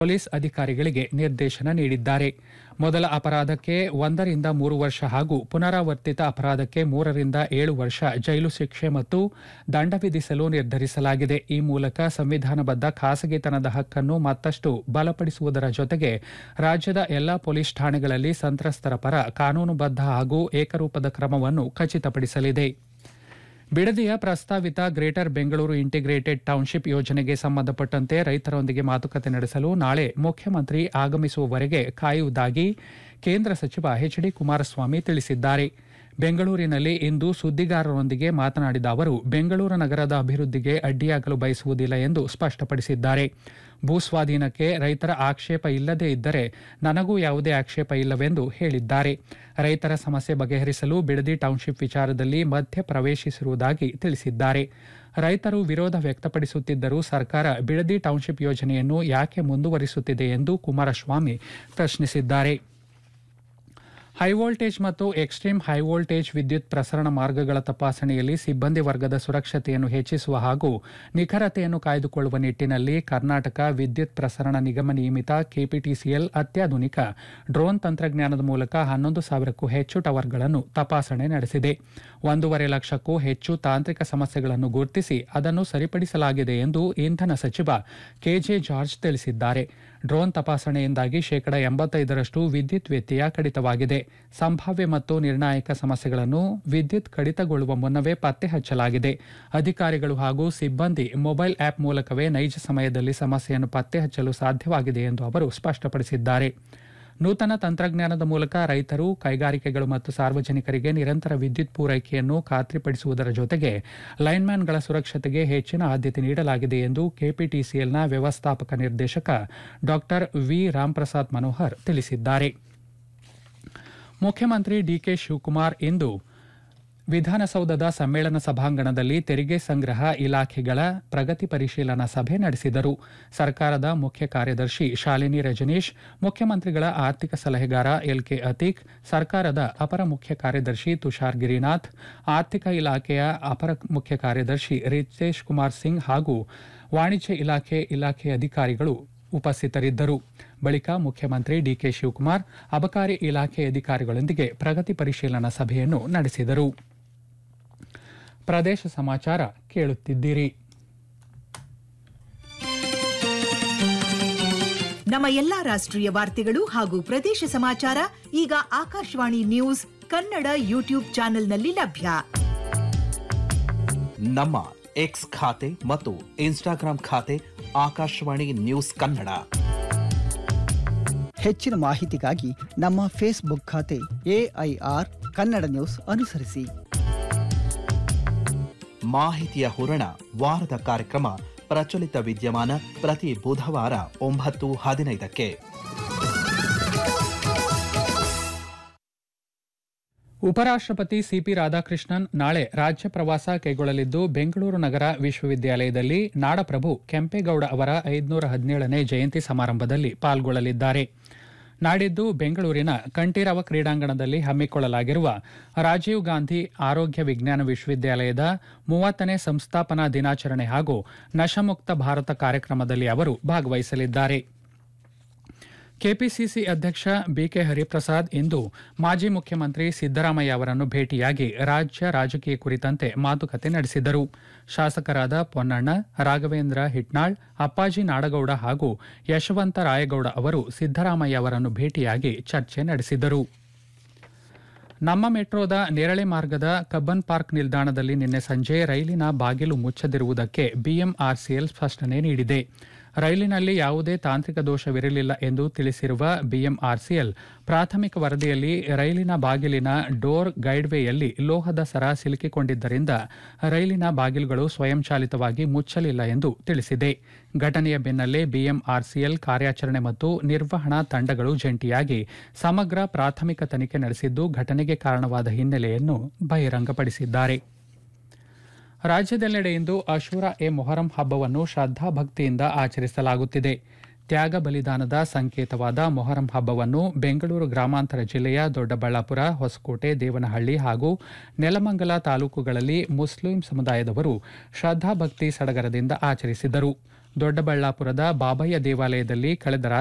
police ಅಧಿಕಾರಿಗಳಿಗೆ ನಿರ್ದೇಶನ ನೀಡಿದ್ದಾರೆ ಮೊದಲ ಅಪರಾಧಕ್ಕೆ ಒಂದರಿಂದ ಮೂರು ವರ್ಷ ಹಾಗೂ ಪುನರಾವರ್ತಿತ ಅಪರಾಧಕ್ಕೆ ಮೂರರಿಂದ ಏಳು ವರ್ಷ ಜೈಲು ಶಿಕ್ಷೆ ಮತ್ತು ದಂಡ ವಿಧಿಸಲು ನಿರ್ಧರಿಸಲಾಗಿದೆ ಈ ಮೂಲಕ ಸಂವಿಧಾನಬದ್ಧ ಖಾಸಗಿತನದ ಹಕ್ಕನ್ನು ಮತ್ತಷ್ಟು ಬಲಪಡಿಸುವುದರ ಜೊತೆಗೆ ರಾಜ್ಯದ ಎಲ್ಲಾ ಪೊಲೀಸ್ ಠಾಣೆಗಳಲ್ಲಿ ಸಂತ್ರಸ್ತರ ಪರ ಕಾನೂನುಬದ್ಧ ಹಾಗೂ ಏಕರೂಪದ ಕ್ರಮವನ್ನು ಖಚಿತಪಡಿಸಲಿದೆ ಬಿಡದಿಯ ಪ್ರಸ್ತಾವಿತ ಗ್ರೇಟರ್ ಬೆಂಗಳೂರು ಇಂಟಿಗ್ರೇಟೆಡ್ ಟೌನ್ಶಿಪ್ ಯೋಜನೆಗೆ ಸಂಬಂಧಪಟ್ಟಂತೆ ರೈತರೊಂದಿಗೆ ಮಾತುಕತೆ ನಡೆಸಲು ನಾಳೆ ಮುಖ್ಯಮಂತ್ರಿ ಆಗಮಿಸುವವರೆಗೆ ಕಾಯುವುದಾಗಿ ಕೇಂದ್ರ ಸಚಿವ ಎಚ್ ಡಿ ಕುಮಾರಸ್ವಾಮಿ ತಿಳಿಸಿದ್ದಾರೆ ಬೆಂಗಳೂರಿನಲ್ಲಿ ಇಂದು ಸುದ್ದಿಗಾರರೊಂದಿಗೆ ಮಾತನಾಡಿದ ಅವರು ಬೆಂಗಳೂರು ನಗರದ ಅಭಿವೃದ್ಧಿಗೆ ಅಡ್ಡಿಯಾಗಲು ಬಯಸುವುದಿಲ್ಲ ಎಂದು ಸ್ಪಷ್ಟಪಡಿಸಿದ್ದಾರೆ ಭೂಸ್ವಾಧೀನಕ್ಕೆ ರೈತರ ಆಕ್ಷೇಪ ಇಲ್ಲದೇ ಇದ್ದರೆ ನನಗೂ ಯಾವುದೇ ಆಕ್ಷೇಪ ಇಲ್ಲವೆಂದು ಹೇಳಿದ್ದಾರೆ ರೈತರ ಸಮಸ್ಯೆ ಬಗೆಹರಿಸಲು ಬಿಡದಿ ಟೌನ್ಶಿಪ್ ವಿಚಾರದಲ್ಲಿ ಮಧ್ಯ ಪ್ರವೇಶಿಸಿರುವುದಾಗಿ ತಿಳಿಸಿದ್ದಾರೆ ರೈತರು ವಿರೋಧ ವ್ಯಕ್ತಪಡಿಸುತ್ತಿದ್ದರೂ ಸರ್ಕಾರ ಬಿಡದಿ ಟೌನ್ಶಿಪ್ ಯೋಜನೆಯನ್ನು ಯಾಕೆ ಮುಂದುವರಿಸುತ್ತಿದೆ ಎಂದು ಕುಮಾರಸ್ವಾಮಿ ಪ್ರಶ್ನಿಸಿದ್ದಾರೆ ಹೈವೋಲ್ಟೇಜ್ ಮತ್ತು ಎಕ್ಸ್ಟ್ರೀಮ್ ಹೈವೋಲ್ಟೇಜ್ ವಿದ್ಯುತ್ ಪ್ರಸರಣ ಮಾರ್ಗಗಳ ತಪಾಸಣೆಯಲ್ಲಿ ಸಿಬ್ಬಂದಿ ವರ್ಗದ ಸುರಕ್ಷತೆಯನ್ನು ಹೆಚ್ಚಿಸುವ ಹಾಗೂ ನಿಖರತೆಯನ್ನು ಕಾಯ್ದುಕೊಳ್ಳುವ ನಿಟ್ಟಿನಲ್ಲಿ ಕರ್ನಾಟಕ ವಿದ್ಯುತ್ ಪ್ರಸರಣ ನಿಗಮ ನಿಯಮಿತ ಕೆಪಿಟಿಸಿಎಲ್ ಅತ್ಯಾಧುನಿಕ ಡ್ರೋನ್ ತಂತ್ರಜ್ಞಾನದ ಮೂಲಕ ಹನ್ನೊಂದು ಸಾವಿರಕ್ಕೂ ಹೆಚ್ಚು ಟವರ್ಗಳನ್ನು ತಪಾಸಣೆ ನಡೆಸಿದೆ ಒಂದೂವರೆ ಲಕ್ಷಕ್ಕೂ ಹೆಚ್ಚು ತಾಂತ್ರಿಕ ಸಮಸ್ಯೆಗಳನ್ನು ಗುರುತಿಸಿ ಅದನ್ನು ಸರಿಪಡಿಸಲಾಗಿದೆ ಎಂದು ಇಂಧನ ಸಚಿವ ಕೆಜೆ ಜಾರ್ಜ್ ತಿಳಿಸಿದ್ದಾರೆ ಡ್ರೋನ್ ತಪಾಸಣೆಯಿಂದಾಗಿ ಶೇಕಡ ಎಂಬತ್ತೈದರಷ್ಟು ವಿದ್ಯುತ್ ವ್ಯತ್ಯಯ ಕಡಿತವಾಗಿದೆ ಸಂಭಾವ್ಯ ಮತ್ತು ನಿರ್ಣಾಯಕ ಸಮಸ್ಯೆಗಳನ್ನು ವಿದ್ಯುತ್ ಕಡಿತಗೊಳ್ಳುವ ಮುನ್ನವೇ ಪತ್ತೆ ಹಚ್ಚಲಾಗಿದೆ ಅಧಿಕಾರಿಗಳು ಹಾಗೂ ಸಿಬ್ಬಂದಿ ಮೊಬೈಲ್ ಆಪ್ ಮೂಲಕವೇ ನೈಜ ಸಮಯದಲ್ಲಿ ಸಮಸ್ಯೆಯನ್ನು ಪತ್ತೆ ಹಚ್ಚಲು ಸಾಧ್ಯವಾಗಿದೆ ಎಂದು ಅವರು ಸ್ಪಷ್ಟಪಡಿಸಿದ್ದಾರೆ ನೂತನ ತಂತ್ರಜ್ಞಾನದ ಮೂಲಕ ರೈತರು ಕೈಗಾರಿಕೆಗಳು ಮತ್ತು ಸಾರ್ವಜನಿಕರಿಗೆ ನಿರಂತರ ವಿದ್ಯುತ್ ಪೂರೈಕೆಯನ್ನು ಖಾತ್ರಿಪಡಿಸುವುದರ ಜೊತೆಗೆ ಲೈನ್ಮ್ಯಾನ್ಗಳ ಸುರಕ್ಷತೆಗೆ ಹೆಚ್ಚಿನ ಆದ್ಯತೆ ನೀಡಲಾಗಿದೆ ಎಂದು ಕೆಪಿಟಿಸಿಎಲ್ನ ವ್ಯವಸ್ಥಾಪಕ ನಿರ್ದೇಶಕ ಡಾ ವಿ ರಾಮ್ಪ್ರಸಾದ್ ಮನೋಹರ್ ತಿಳಿಸಿದ್ದಾರೆ ಮುಖ್ಯಮಂತ್ರಿ ಡಿಕೆ ಶಿವಕುಮಾರ್ ಇಂದು ವಿಧಾನಸೌಧದ ಸಮ್ಮೇಳನ ಸಭಾಂಗಣದಲ್ಲಿ ತೆರಿಗೆ ಸಂಗ್ರಹ ಇಲಾಖೆಗಳ ಪ್ರಗತಿ ಪರಿಶೀಲನಾ ಸಭೆ ನಡೆಸಿದರು ಸರ್ಕಾರದ ಮುಖ್ಯ ಕಾರ್ಯದರ್ಶಿ ಶಾಲಿನಿ ರಜನೀಶ್ ಮುಖ್ಯಮಂತ್ರಿಗಳ ಆರ್ಥಿಕ ಸಲಹೆಗಾರ ಎಲ್ಕೆ ಅತೀಕ್ ಸರ್ಕಾರದ ಅಪರ ಮುಖ್ಯ ಕಾರ್ಯದರ್ಶಿ ತುಷಾರ್ ಗಿರಿನಾಥ್ ಆರ್ಥಿಕ ಇಲಾಖೆಯ ಅಪರ ಮುಖ್ಯ ಕಾರ್ಯದರ್ಶಿ ರಿತೇಶ್ ಕುಮಾರ್ ಸಿಂಗ್ ಹಾಗೂ ವಾಣಿಜ್ಯ ಇಲಾಖೆ ಇಲಾಖೆ ಅಧಿಕಾರಿಗಳು ಉಪಸ್ಥಿತರಿದ್ದರು ಬಳಿಕ ಮುಖ್ಯಮಂತ್ರಿ ಡಿಕೆ ಶಿವಕುಮಾರ್ ಅಬಕಾರಿ ಇಲಾಖೆ ಅಧಿಕಾರಿಗಳೊಂದಿಗೆ ಪ್ರಗತಿ ಪರಿಶೀಲನಾ ಸಭೆಯನ್ನು ನಡೆಸಿದರು ಪ್ರದೇಶ ಸಮಾಚಾರ ಕೇಳುತ್ತಿದ್ದೀರಿ ನಮ್ಮ ಎಲ್ಲಾ ರಾಷ್ಟ್ರೀಯ ವಾರ್ತೆಗಳು ಹಾಗೂ ಪ್ರದೇಶ ಸಮಾಚಾರ ಈಗ ಆಕಾಶವಾಣಿ ನ್ಯೂಸ್ ಕನ್ನಡ ಯೂಟ್ಯೂಬ್ ಚಾನೆಲ್ನಲ್ಲಿ ಲಭ್ಯ ನಮ್ಮ ಎಕ್ಸ್ ಖಾತೆ ಮತ್ತು ಇನ್ಸ್ಟಾಗ್ರಾಂ ಖಾತೆ ಆಕಾಶವಾಣಿ ನ್ಯೂಸ್ ಕನ್ನಡ ಹೆಚ್ಚಿನ ಮಾಹಿತಿಗಾಗಿ ನಮ್ಮ ಫೇಸ್ಬುಕ್ ಖಾತೆ ಎಐಆರ್ ಕನ್ನಡ ನ್ಯೂಸ್ ಅನುಸರಿಸಿ ಮಾಹಿತಿಯ ಹೂರಣ ವಾರದ ಕಾರ್ಯಕ್ರಮ ಪ್ರಚಲಿತ ವಿದ್ಯಮಾನ ಪ್ರತಿ ಬುಧವಾರ ಒಂಬತ್ತು ಹದಿನೈದಕ್ಕೆ ಉಪರಾಷ್ಟ್ರಪತಿ ಸಿಪಿ ರಾಧಾಕೃಷ್ಣನ್ ನಾಳೆ ರಾಜ್ಯ ಪ್ರವಾಸ ಕೈಗೊಳ್ಳಲಿದ್ದು ಬೆಂಗಳೂರು ನಗರ ವಿಶ್ವವಿದ್ಯಾಲಯದಲ್ಲಿ ನಾಡಪ್ರಭು ಕೆಂಪೇಗೌಡ ಅವರ ಐದುನೂರ ಹದಿನೇಳನೇ ಜಯಂತಿ ಸಮಾರಂಭದಲ್ಲಿ ಪಾಲ್ಗೊಳ್ಳಲಿದ್ದಾರೆ ನಾಡಿದ್ದು ಬೆಂಗಳೂರಿನ ಕಂಠೀರವ ಕ್ರೀಡಾಂಗಣದಲ್ಲಿ ಹಮ್ಮಿಕೊಳ್ಳಲಾಗಿರುವ ರಾಜೀವ್ ಗಾಂಧಿ ಆರೋಗ್ಯ ವಿಜ್ಞಾನ ವಿಶ್ವವಿದ್ಯಾಲಯದ ಮೂವತ್ತನೇ ಸಂಸ್ಥಾಪನಾ ದಿನಾಚರಣೆ ಹಾಗೂ ನಶಮುಕ್ತ ಭಾರತ ಕಾರ್ಯಕ್ರಮದಲ್ಲಿ ಅವರು ಭಾಗವಹಿಸಲಿದ್ದಾರೆ ಕೆಪಿಸಿಸಿ ಅಧ್ಯಕ್ಷ ಬಿಕೆ ಹರಿಪ್ರಸಾದ್ ಇಂದು ಮಾಜಿ ಮುಖ್ಯಮಂತ್ರಿ ಸಿದ್ದರಾಮಯ್ಯ ಅವರನ್ನು ಭೇಟಿಯಾಗಿ ರಾಜ್ಯ ರಾಜಕೀಯ ಕುರಿತಂತೆ ಮಾತುಕತೆ ನಡೆಸಿದರು ಶಾಸಕರಾದ ಪೊನ್ನಣ್ಣ ರಾಘವೇಂದ್ರ ಹಿಟ್ನಾಳ್ ಅಪ್ಪಾಜಿ ನಾಡಗೌಡ ಹಾಗೂ ಯಶವಂತ ರಾಯಗೌಡ ಅವರು ಸಿದ್ದರಾಮಯ್ಯ ಅವರನ್ನು ಭೇಟಿಯಾಗಿ ಚರ್ಚೆ ನಡೆಸಿದರು ನಮ್ಮ ಮೆಟ್ರೋದ ನೇರಳೆ ಮಾರ್ಗದ ಕಬ್ಬನ್ ಪಾರ್ಕ್ ನಿಲ್ದಾಣದಲ್ಲಿ ನಿನ್ನೆ ಸಂಜೆ ರೈಲಿನ ಬಾಗಿಲು ಮುಚ್ಚದಿರುವುದಕ್ಕೆ ಬಿಎಂಆರ್ಸಿಎಲ್ ಸ್ಪಷ್ಟನೆ ನೀಡಿದೆ ರೈಲಿನಲ್ಲಿ ಯಾವುದೇ ತಾಂತ್ರಿಕ ದೋಷವಿರಲಿಲ್ಲ ಎಂದು ತಿಳಿಸಿರುವ ಬಿಎಂಆರ್ಸಿಎಲ್ ಪ್ರಾಥಮಿಕ ವರದಿಯಲ್ಲಿ ರೈಲಿನ ಬಾಗಿಲಿನ ಡೋರ್ ಗೈಡ್ವೇಯಲ್ಲಿ ಲೋಹದ ಸರ ಸಿಲುಕಿಕೊಂಡಿದ್ದರಿಂದ ರೈಲಿನ ಬಾಗಿಲುಗಳು ಸ್ವಯಂಚಾಲಿತವಾಗಿ ಮುಚ್ಚಲಿಲ್ಲ ಎಂದು ತಿಳಿಸಿದೆ ಘಟನೆಯ ಬೆನ್ನಲ್ಲೇ ಬಿಎಂಆರ್ಸಿಎಲ್ ಕಾರ್ಯಾಚರಣೆ ಮತ್ತು ನಿರ್ವಹಣಾ ತಂಡಗಳು ಜಂಟಿಯಾಗಿ ಸಮಗ್ರ ಪ್ರಾಥಮಿಕ ತನಿಖೆ ನಡೆಸಿದ್ದು ಘಟನೆಗೆ ಕಾರಣವಾದ ಹಿನ್ನೆಲೆಯನ್ನು ಬಹಿರಂಗಪಡಿಸಿದ್ದಾರೆ ರಾಜ್ಯದೆಲ್ಲೆಡೆ ಇಂದು ಅಶೂರ ಎ ಮೊಹರಂ ಹಬ್ಬವನ್ನು ಶ್ರದ್ಧಾಭಕ್ತಿಯಿಂದ ಆಚರಿಸಲಾಗುತ್ತಿದೆ ತ್ಯಾಗ ಬಲಿದಾನದ ಸಂಕೇತವಾದ ಮೊಹರಂ ಹಬ್ಬವನ್ನು ಬೆಂಗಳೂರು ಗ್ರಾಮಾಂತರ ಜಿಲ್ಲೆಯ ದೊಡ್ಡಬಳ್ಳಾಪುರ ಹೊಸಕೋಟೆ ದೇವನಹಳ್ಳಿ ಹಾಗೂ ನೆಲಮಂಗಲ ತಾಲೂಕುಗಳಲ್ಲಿ ಮುಸ್ಲಿಂ ಸಮುದಾಯದವರು ಶ್ರದ್ಧಾಭಕ್ತಿ ಸಡಗರದಿಂದ ಆಚರಿಸಿದರು ದೊಡ್ಡಬಳ್ಳಾಪುರದ ಬಾಬಯ್ಯ ದೇವಾಲಯದಲ್ಲಿ ಕಳೆದ